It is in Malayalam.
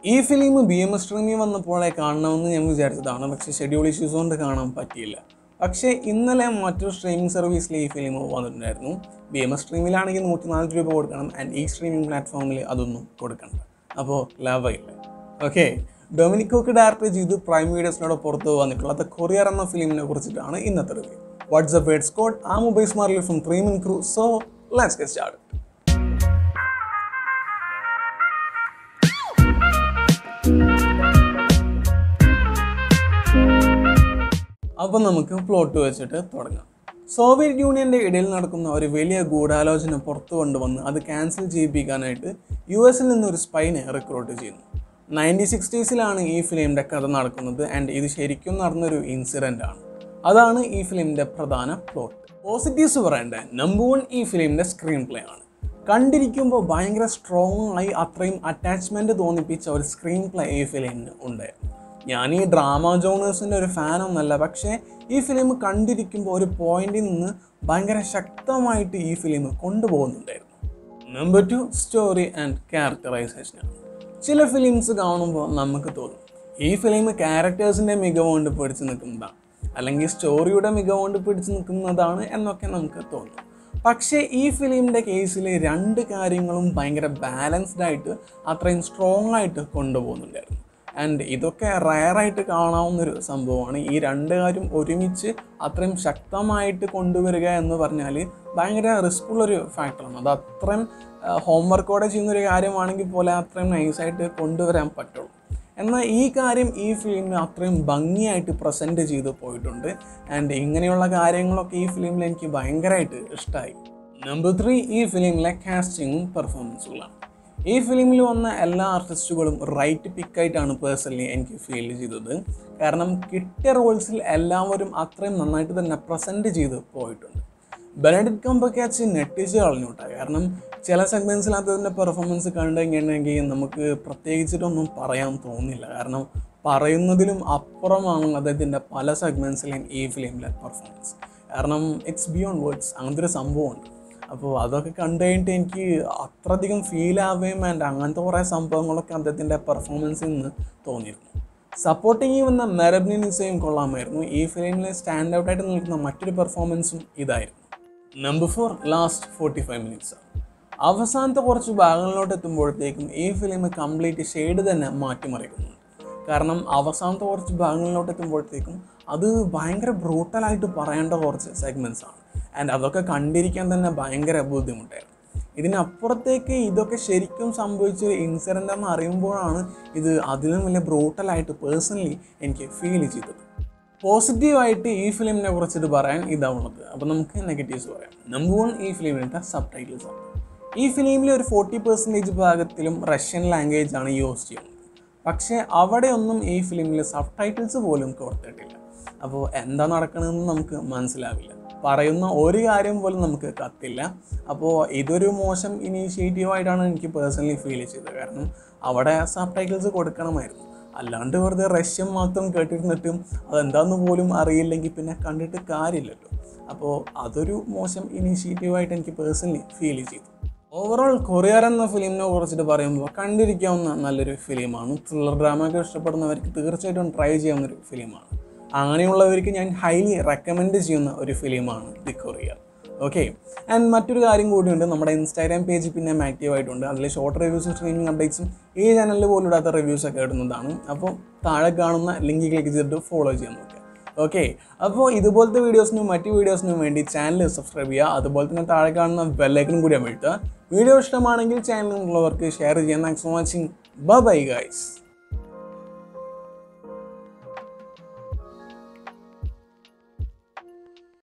ഈ ഫിലിം ബി എം എസ് സ്ട്രീമിൽ വന്നപ്പോഴേ കാണണമെന്ന് ഞാൻ വിചാരിച്ചതാണ് പക്ഷേ ഷെഡ്യൂൾ ഇഷ്യൂസ് കൊണ്ട് കാണാൻ പറ്റിയില്ല പക്ഷേ ഇന്നലെ മറ്റൊരു സ്ട്രീമിംഗ് സർവീസിൽ ഈ ഫിലിം വന്നിട്ടുണ്ടായിരുന്നു ബി എം എസ് സ്ട്രീമിലാണെങ്കിൽ നൂറ്റി നാല് രൂപ കൊടുക്കണം ആൻഡ് ഈ സ്ട്രീമിംഗ് പ്ലാറ്റ്ഫോമിൽ അതൊന്നും കൊടുക്കണ്ട അപ്പോൾ ലാഭമില്ല ഓക്കെ ഡൊമിനിക്കോക്ക് ഡയറക്ടർ ചെയ്ത് പ്രൈം വീഡിയോസിനോട് പുറത്ത് വന്നിട്ടുള്ള ദ കൊറിയർ എന്ന ഫിലിമിനെ കുറിച്ചിട്ടാണ് ഇന്നത്തെ റിവ്യൂ വാട്സ്ആപ്പ് വേഡ് സ്കോഡ് ആ mobile smart from three min crew so let's get start അപ്പം നമുക്ക് പ്ലോട്ട് വെച്ചിട്ട് തുടങ്ങാം സോവിയറ്റ് യൂണിയൻ്റെ ഇടയിൽ നടക്കുന്ന ഒരു വലിയ ഗൂഢാലോചന പുറത്തു കൊണ്ടുവന്ന് അത് ക്യാൻസൽ ചെയ്യിപ്പിക്കാനായിട്ട് യു എസിൽ നിന്ന് ഒരു സ്പൈനെ റിക്രൂട്ട് ചെയ്യുന്നു നയൻറ്റീൻ സിക്സ്റ്റീസിലാണ് ഈ ഫിലിമിൻ്റെ കഥ നടക്കുന്നത് ആൻഡ് ഇത് ശരിക്കും നടന്നൊരു ഇൻസിഡൻ്റ് ആണ് അതാണ് ഈ ഫിലിമിൻ്റെ പ്രധാന പ്ലോട്ട് പോസിറ്റീവ്സ് പറയേണ്ട നമ്പർ വൺ ഈ ഫിലിമിൻ്റെ സ്ക്രീൻ പ്ലേ ആണ് കണ്ടിരിക്കുമ്പോൾ ഭയങ്കര സ്ട്രോങ് ആയി അത്രയും അറ്റാച്ച്മെൻറ്റ് തോന്നിപ്പിച്ച ഒരു സ്ക്രീൻ പ്ലേ ഈ ഫിലിമിന് ഉണ്ടായിരുന്നു ഞാൻ ഈ ഡ്രാമ ജോണേഴ്സിൻ്റെ ഒരു ഫാനൊന്നല്ല പക്ഷേ ഈ ഫിലിം കണ്ടിരിക്കുമ്പോൾ ഒരു പോയിന്റിൽ നിന്ന് ഭയങ്കര ശക്തമായിട്ട് ഈ ഫിലിം കൊണ്ടുപോകുന്നുണ്ടായിരുന്നു നമ്പർ ടു സ്റ്റോറി ആൻഡ് ക്യാരക്ടറൈസേഷനാണ് ചില ഫിലിംസ് കാണുമ്പോൾ നമുക്ക് തോന്നും ഈ ഫിലിം ക്യാരക്ടേഴ്സിൻ്റെ മികവ് കൊണ്ട് പിടിച്ചു നിൽക്കുന്നതാണ് അല്ലെങ്കിൽ സ്റ്റോറിയുടെ മികവ് കൊണ്ട് പിടിച്ചു നിൽക്കുന്നതാണ് എന്നൊക്കെ നമുക്ക് തോന്നും പക്ഷേ ഈ ഫിലിമിൻ്റെ കേസിൽ രണ്ട് കാര്യങ്ങളും ഭയങ്കര ബാലൻസ്ഡ് ആയിട്ട് അത്രയും സ്ട്രോങ് ആയിട്ട് കൊണ്ടുപോകുന്നുണ്ടായിരുന്നു ആൻഡ് ഇതൊക്കെ റയറായിട്ട് കാണാവുന്നൊരു സംഭവമാണ് ഈ രണ്ട് കാര്യം ഒരുമിച്ച് അത്രയും ശക്തമായിട്ട് കൊണ്ടുവരിക എന്ന് പറഞ്ഞാൽ ഭയങ്കര റിസ്ക് ഉള്ളൊരു ഫാക്ടറാണ് അത് അത്രയും ഹോംവർക്കോടെ ചെയ്യുന്നൊരു കാര്യമാണെങ്കിൽ പോലെ അത്രയും നൈസായിട്ട് കൊണ്ടുവരാൻ പറ്റുള്ളൂ എന്നാൽ ഈ കാര്യം ഈ ഫിലിമിൽ അത്രയും ഭംഗിയായിട്ട് പ്രസൻറ്റ് ചെയ്ത് പോയിട്ടുണ്ട് ആൻഡ് ഇങ്ങനെയുള്ള കാര്യങ്ങളൊക്കെ ഈ ഫിലിമിൽ എനിക്ക് ഭയങ്കരമായിട്ട് ഇഷ്ടമായി നമ്പർ ത്രീ ഈ ഫിലിമിലെ കാസ്റ്റിങ്ങും പെർഫോമൻസുകളാണ് ഈ ഫിലിമിൽ വന്ന എല്ലാ ആർട്ടിസ്റ്റുകളും റൈറ്റ് പിക്കായിട്ടാണ് പേഴ്സണലി എനിക്ക് ഫീൽ ചെയ്തത് കാരണം കിട്ടിയ റോൾസിൽ എല്ലാവരും അത്രയും നന്നായിട്ട് തന്നെ പ്രസൻറ്റ് ചെയ്ത് പോയിട്ടുണ്ട് ബെനഡിറ്റ് കമ്പക്കാച്ച് നെട്ടിച്ച് കളഞ്ഞു കേട്ടോ കാരണം ചില സെഗ്മെൻറ്റ്സിൽ അദ്ദേഹത്തിൻ്റെ പെർഫോമൻസ് കണ്ടു കഴിഞ്ഞിട്ടുണ്ടെങ്കിൽ നമുക്ക് പ്രത്യേകിച്ചിട്ടൊന്നും പറയാൻ തോന്നില്ല കാരണം പറയുന്നതിലും അപ്പുറമാണ് അദ്ദേഹത്തിൻ്റെ പല സെഗ്മെൻറ്റ്സിലെയും ഈ ഫിലിമിലെ പെർഫോമൻസ് കാരണം ഇറ്റ്സ് ബിയോണ്ട് വേർഡ്സ് അങ്ങനത്തെ ഒരു സംഭവമുണ്ട് അപ്പോൾ അതൊക്കെ കണ്ടു കഴിഞ്ഞിട്ട് എനിക്ക് അത്രയധികം ഫീൽ ആവുകയും ആൻഡ് അങ്ങനത്തെ കുറേ സംഭവങ്ങളൊക്കെ അദ്ദേഹത്തിൻ്റെ പെർഫോമൻസിൽ നിന്ന് തോന്നിയിരുന്നു സപ്പോർട്ടിങ് വന്ന മെറബ്നിനിസയും കൊള്ളാമായിരുന്നു ഈ ഫിലിമിൽ സ്റ്റാൻഡ് ഔട്ടായിട്ട് നിൽക്കുന്ന മറ്റൊരു പെർഫോമൻസും ഇതായിരുന്നു number four last forty five minutes അവസാനത്തെ കുറച്ച് ഭാഗങ്ങളിലോട്ട് എത്തുമ്പോഴത്തേക്കും ഈ ഫിലിം കംപ്ലീറ്റ് ഷെയ്ഡ് തന്നെ മാറ്റിമറിക്കുന്നുണ്ട് കാരണം അവസാനത്തെ കുറച്ച് ഭാഗങ്ങളിലോട്ട് എത്തുമ്പോഴത്തേക്കും അത് ഭയങ്കര ബ്രൂട്ടലായിട്ട് പറയേണ്ട കുറച്ച് സെഗ്മെൻറ്റ്സ് ആണ് ആൻഡ് അതൊക്കെ കണ്ടിരിക്കാൻ തന്നെ ഭയങ്കര ബുദ്ധിമുട്ടായിരുന്നു ഇതിനപ്പുറത്തേക്ക് ഇതൊക്കെ ശരിക്കും സംഭവിച്ച ഒരു ഇൻസിഡൻ്റ് എന്ന് അറിയുമ്പോഴാണ് ഇത് അതിലും വലിയ ബ്രൂട്ടലായിട്ട് പേഴ്സണലി എനിക്ക് ഫീൽ ചെയ്തത് പോസിറ്റീവായിട്ട് ഈ ഫിലിമിനെ കുറിച്ചിട്ട് പറയാൻ ഇതാവുള്ളത് അപ്പോൾ നമുക്ക് നെഗറ്റീവ്സ് പറയാം നമ്പർ വൺ ഈ ഫിലിമിലത്തെ സബ് ടൈറ്റിൽസ് ആണ് ഈ ഫിലിമിൽ ഒരു ഫോർട്ടി പെർസെൻറ്റേജ് ഭാഗത്തിലും റഷ്യൻ ലാംഗ്വേജ് ആണ് യൂസ് ചെയ്യുന്നത് പക്ഷേ അവിടെയൊന്നും ഈ ഫിലിമിൽ സബ് ടൈറ്റിൽസ് പോലും കൊടുത്തിട്ടില്ല അപ്പോൾ എന്താ നടക്കണമെന്ന് നമുക്ക് മനസ്സിലാവില്ല പറയുന്ന ഒരു കാര്യം പോലും നമുക്ക് കത്തില്ല അപ്പോൾ ഇതൊരു മോശം ഇനീഷ്യേറ്റീവായിട്ടാണ് എനിക്ക് പേഴ്സണലി ഫീൽ ചെയ്തത് കാരണം അവിടെ സബ് ടൈറ്റിൽസ് കൊടുക്കണമായിരുന്നു അല്ലാണ്ട് വെറുതെ റഷ്യൻ മാത്രം കേട്ടിരുന്നിട്ടും അതെന്താന്ന് പോലും അറിയില്ലെങ്കിൽ പിന്നെ കണ്ടിട്ട് കാര്യമില്ലല്ലോ അപ്പോൾ അതൊരു മോശം ഇനീഷ്യേറ്റീവായിട്ട് എനിക്ക് പേഴ്സണലി ഫീൽ ചെയ്തു ഓവറോൾ കൊറിയർ എന്ന ഫിലിമിനെ കുറിച്ചിട്ട് പറയുമ്പോൾ കണ്ടിരിക്കാവുന്ന നല്ലൊരു ഫിലിമാണ് ത്രില്ലർ ഡ്രാമ ഒക്കെ ഇഷ്ടപ്പെടുന്നവർക്ക് തീർച്ചയായിട്ടും ട്രൈ ചെയ്യാവുന്ന ഒരു ഫിലിമാണ് അങ്ങനെയുള്ളവർക്ക് ഞാൻ ഹൈലി റെക്കമെൻഡ് ചെയ്യുന്ന ഒരു ഫിലിമാണ് ദി കൊറിയർ ഓക്കെ ആൻഡ് മറ്റൊരു കാര്യം കൂടിയുണ്ട് നമ്മുടെ ഇൻസ്റ്റാഗ്രാം പേജ് പിന്നെ ആക്റ്റീവ് ആയിട്ടുണ്ട് അതിൽ ഷോർട്ട് റിവ്യൂസും സ്ട്രീമിംഗ് അപ്ഡേറ്റ്സും ഈ ചാനലിൽ പോലും ഇടാത്ത റിവ്യൂസ് ഒക്കെ ഇടുന്നതാണ് അപ്പോൾ താഴെ കാണുന്ന ലിങ്ക് ക്ലിക്ക് ചെയ്തിട്ട് ഫോളോ ചെയ്യാൻ നോക്കുക ഓക്കെ അപ്പോൾ ഇതുപോലത്തെ വീഡിയോസിനും മറ്റ് വീഡിയോസിനും വേണ്ടി ചാനൽ സബ്സ്ക്രൈബ് ചെയ്യുക അതുപോലെ തന്നെ താഴെ കാണുന്ന ബെല്ലൈക്കനും കൂടി അമഴ്ത്തുക വീഡിയോ ഇഷ്ടമാണെങ്കിൽ ചാനലിലുള്ളവർക്ക് ഷെയർ ചെയ്യാൻ thanks for watching bye guys